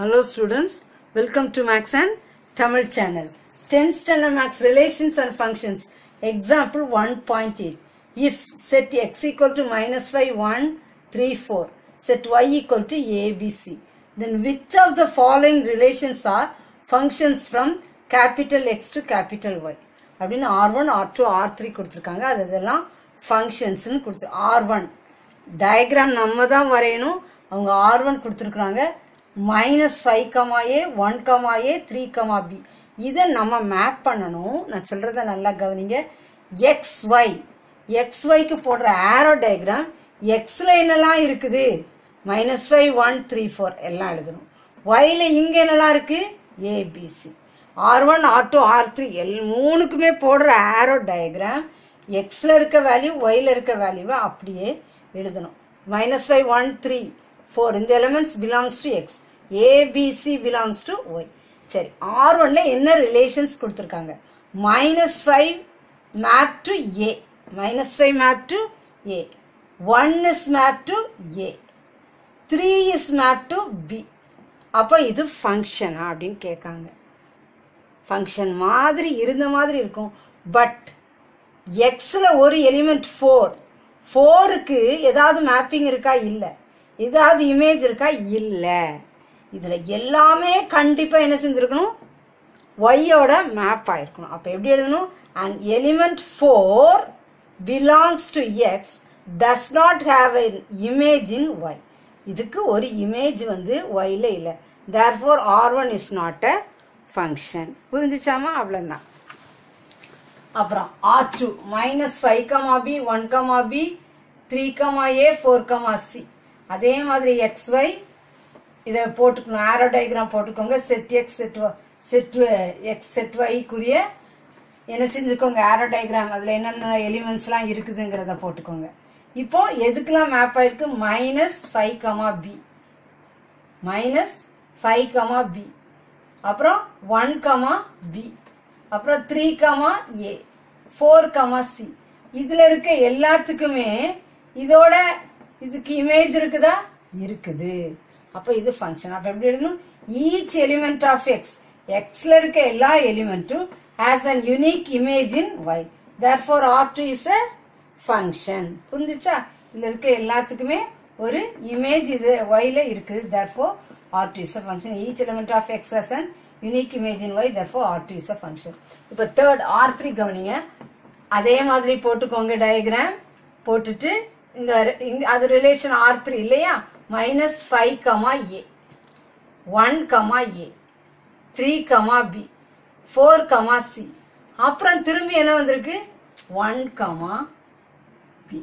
Hello students, welcome to Max and Tamil channel. 10th standard Max relations and functions. Example 1.8. If set x equal to minus 5, 1, 3, 4. Set y equal to ABC. Then which of the following relations are functions from capital X to capital Y? அப்படின்னு R one R two R three கொடுத்துருக்காங்க அது இதெல்லாம் ஃபங்க்ஷன்ஸ்னு கொடுத்து R one diagram நம்ம தான் வரையணும் அவங்க R one கொடுத்துருக்குறாங்க minus five comma a one comma a three comma b இதை நம்ம மேப் பண்ணணும் நான் சொல்கிறத நல்லா கவனிங்க எக்ஸ் ஒய் எக்ஸ் ஒய்க்கு போடுற ஆரோ டயக்ராம் எக்ஸில் என்னெல்லாம் இருக்குது minus five one three four எல்லாம் எழுதணும் ஒய்ல இங்கே என்னெல்லாம் இருக்குது ABC R one R two R three எல் மூணுக்குமே போடுற ஆரோ டயக்ராம் எக்ஸில் இருக்க வேல்யூ ஒய்ல இருக்க வேல்யூவை அப்படியே எழுதணும் minus five one three four இந்த elements belongs to x ABC belongs to y சரி ஆர் ஒன்ல என்ன ரிலேஷன்ஸ் கொடுத்துருக்காங்க minus five map to a minus five map to a one is map to a three is map to b அப்போ இது ஃபங்க்ஷனா அப்படின்னு கேட்காங்க function மாதிரி இருந்த மாதிரி இருக்கும் பட் எக்ஸில் ஒரு எலிமெண்ட் ஃபோர் ஃபோருக்கு ஏதாவது மேப்பிங் இருக்கா இல்லை ஏதாவது இமேஜ் இருக்கா இல்லை இதில் எல்லாமே கண்டிப்பாக என்ன செஞ்சுருக்கணும் ஒய்யோட மேப் ஆயிருக்கணும் அப்போ எப்படி எழுதணும் and element four belongs to x does not have a image in y இதுக்கு ஒரு இமேஜ் வந்து ஒய்ல இல்லை therefore R one is not a function புரிஞ்சுச்சாமா அவ்வளோதான் அப்புறம் R two minus five comma b one comma b three comma a four comma c அதே மாதிரி எக்ஸ் ஒய் இதை போட்டுக்கணும் ஆரோ டயக்ராம் போட்டுக்கோங்க set x set set x set ஒய்க்குரிய என்ன செஞ்சுக்கோங்க ஆரோ டயக்ராம் அதில் என்னென்ன எலிமெண்ட்ஸ்லாம் இருக்குதுங்கிறத போட்டுக்கோங்க இப்போ எதுக்கெல்லாம் மேப் ஆயிருக்கு minus five comma b minus five comma b அப்புறம் ஒன் கமா பி அப்புறம் three comma a four comma c இதில் இருக்க எல்லாத்துக்குமே இதோட இதுக்கு இமேஜ் இருக்குதா இருக்குது அப்போ இது ஃபங்க்ஷன் அப்போ எப்படி எழுதணும் ஈச் எலிமெண்ட் ஆஃப் எக்ஸ் எக்ஸில் இருக்க எல்லா எலிமெண்ட்டும் has an unique image in y therefore R two is a function புரிஞ்சுச்சா இதில் இருக்க எல்லாத்துக்குமே ஒரு இமேஜ் இது ஒய்ல இருக்குது therefore R two is a function each element of x has an unique image in y therefore R two is a function இப்போ third R three கவனிங்க அதே மாதிரி போட்டுக்கோங்க டயக்ராம் போட்டுட்டு இங்க இங்க அது ரிலேஷன் ஆர் த்ரீ இல்லையா minus five comma a one comma a three comma b four comma c அப்புறம் திரும்பி என்ன வந்திருக்கு one comma b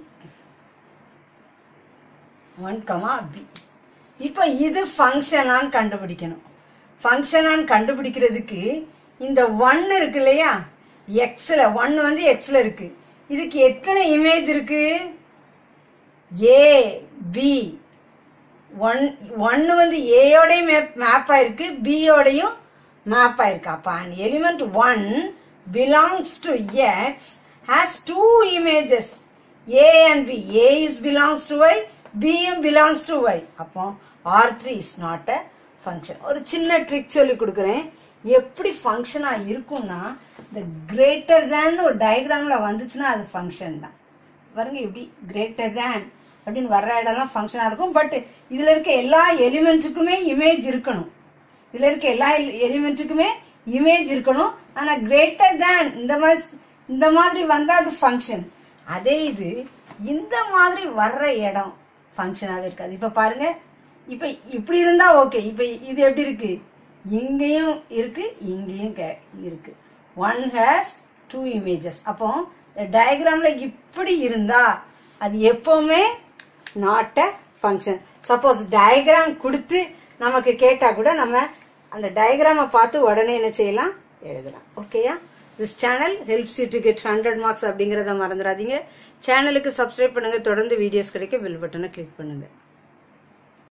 one comma b இப்போ இது ஃபங்க்ஷனான்னு கண்டுபிடிக்கணும் ஃபங்க்ஷனான்னு கண்டுபிடிக்கிறதுக்கு இந்த ஒன் இருக்கு இல்லையா எக்ஸில் ஒன் வந்து எக்ஸில் இருக்கு இதுக்கு எத்தனை இமேஜ் இருக்கு ஏ பி ஒன் ஒன்னு வந்து ஏயோடையும் மேப் ஆயிருக்கு பியோடையும் மேப் ஆயிருக்கு அப்ப an element one belongs to x has two images a and b a is belongs to y b யும் belongs to y அப்போ r3 is not a function ஒரு சின்ன ட்ரிக் சொல்லி கொடுக்குறேன் எப்படி ஃபங்க்ஷனா இருக்கும்னா இந்த கிரேட்டர் தேன் ஒரு டயக்ராம்ல வந்துச்சுன்னா அது ஃபங்க்ஷன் தான் பாருங்க எப்படி கிரேட்டர் தேன் அப்படின்னு வர்ற இடம்லாம் ஃபங்க்ஷனாக இருக்கும் பட் இதில் இருக்க எல்லா எலிமெண்ட்டுக்குமே இமேஜ் இருக்கணும் இதில் இருக்க எல்லா எலிமெண்ட்டுக்குமே இமேஜ் இருக்கணும் ஆனால் கிரேட்டர் தேன் இந்த மாதிரி இந்த மாதிரி வந்தால் அது ஃபங்க்ஷன் அதே இது இந்த மாதிரி வர்ற இடம் ஃபங்க்ஷனாகவே இருக்காது இப்போ பாருங்க இப்போ இப்படி இருந்தால் ஓகே இப்போ இது எப்படி இருக்கு இங்கேயும் இருக்கு இங்கேயும் இருக்கு ஒன் ஹேஸ் டூ இமேஜஸ் அப்போ டயக்ராம்ல இப்படி இருந்தா அது எப்பவுமே not a function suppose diagram கொடுத்து நமக்கு கேட்டா கூட நம்ம அந்த டயக்ராமை பார்த்து உடனே என்ன செய்யலாம் எழுதலாம் ஓகேயா this channel helps you to get hundred marks அப்படிங்கிறத மறந்துடாதீங்க சேனலுக்கு சப்ஸ்கிரைப் பண்ணுங்க தொடர்ந்து வீடியோஸ் கிடைக்க பெல் பட்டனை கிளிக் பண்ணுங்க